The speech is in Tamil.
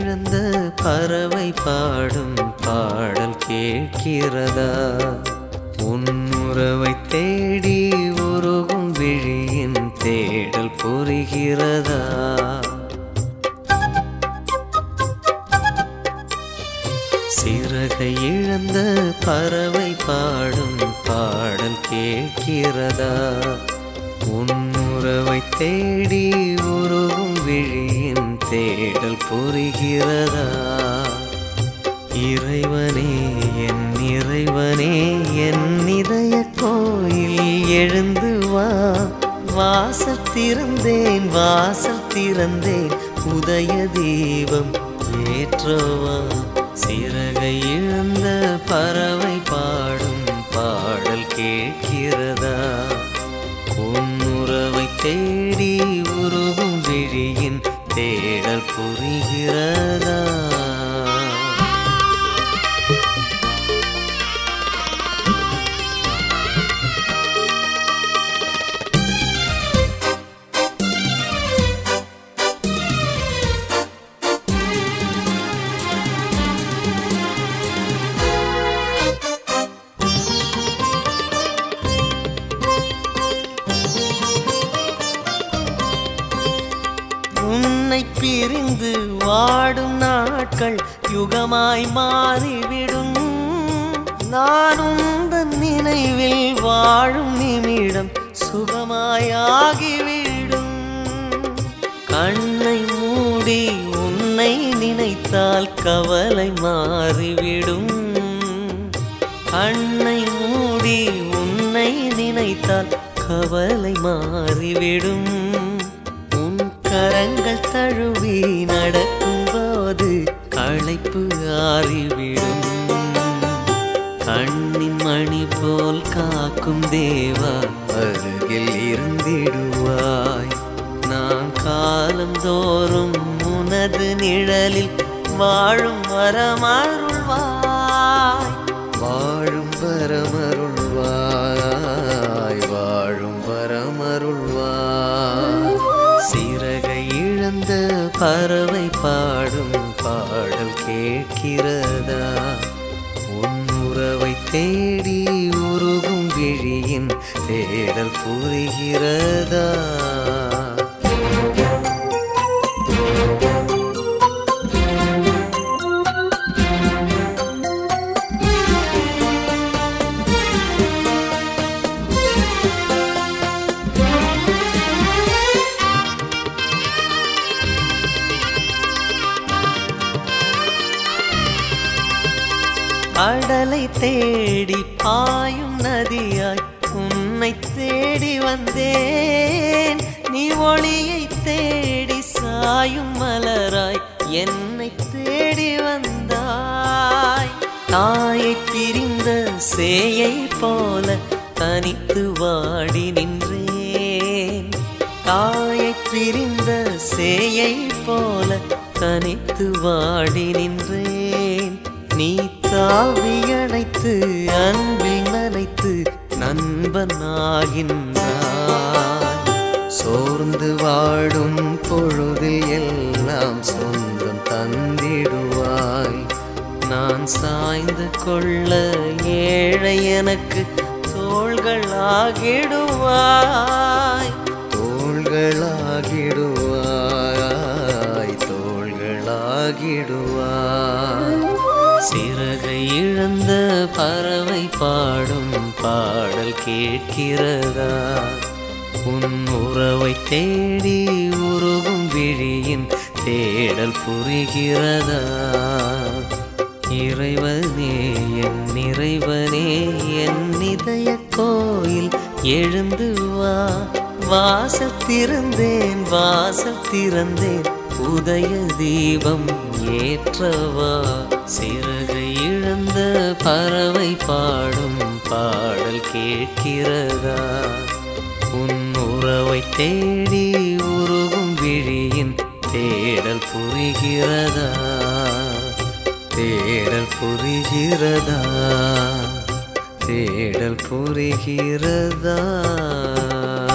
இழந்த பறவை பாடும் பாடல் கேட்கிறதா உன் உறவை தேடி உருகும் விழியின் தேடல் புரிகிறதா சிறகை இழந்த பறவை பாடும் பாடல் கேட்கிறதா உன் உறவை தேடி உருகும் விழியின் தேடல் புரிகிறதா இறைவனே என் இறைவனே என் இதய கோயில் எழுந்து வா வாசல் திறந்தேன் வாசல் திறந்தேன் உதய தீபம் ஏற்றவா சிறகை இழந்த பறவை பாடும் பாடல் கேட்கிறதா உன் உறவை தேடி உருகும் விழியின் தேடல் புரிகிறதா உன்னை பிரிந்து வாடும் நாட்கள் யுகமாய் மாறிவிடும் நான் உந்தன் நினைவில் வாழும் நிமிடம் சுகமாயாகிவிடும் கண்ணை மூடி உன்னை நினைத்தால் கவலை மாறிவிடும் கண்ணை மூடி உன்னை நினைத்தால் கவலை மாறிவிடும் உன் கரங்கள் தழுவி நடக்கும்போது களைப்பு ஆறிவிடும் கண்ணின் மணி போல் காக்கும் தேவா அருகில் இருந்திடுவாய் நான் காலம் தோறும் உனது நிழலில் வாழும் வரமருள்வாய் வாழும் வரமருள்வாய் வாழும் வரமருள்வாய் சிறகை இழந்த பறவை பாடும் பாடல் கேட்கிறதா உன் உறவை தேடி உருகும் விழியின் தேடல் புரிகிறதா கடலை தேடி பாயும் நதியாய் உன்னை தேடி வந்தேன் நீ ஒளியை தேடி சாயும் மலராய் என்னை தேடி வந்தாய் தாயை பிரிந்த சேயை போல தனித்து வாடி நின்றேன் தாயை பிரிந்த சேயை போல தனித்து வாடி நின்றேன் நீ தாவி அணைத்து அன்பில் நனைத்து நண்பனாகின்றாய் சோர்ந்து வாடும் பொழுதில் எல்லாம் சொந்தம் தந்திடுவாய் நான் சாய்ந்து கொள்ள ஏழை எனக்கு தோள்கள் ஆகிடுவாய் தோள்களாகிடுவாய் தோள்களாகிடுவாய் சிறகை இழந்த பறவை பாடும் பாடல் கேட்கிறதா உன் உறவை தேடி உருகும் விழியின் தேடல் புரிகிறதா இறைவனே என் இறைவனே என் இதய கோயில் எழுந்து வா வாசல் திறந்தேன் வாசல் திறந்தேன் உதய தீபம் ஏற்றவா சிறகை இழந்த பறவை பாடும் பாடல் கேட்கிறதா உன் உறவை தேடி உருகும் விழியின் தேடல் புரிகிறதா தேடல் புரிகிறதா தேடல் புரிகிறதா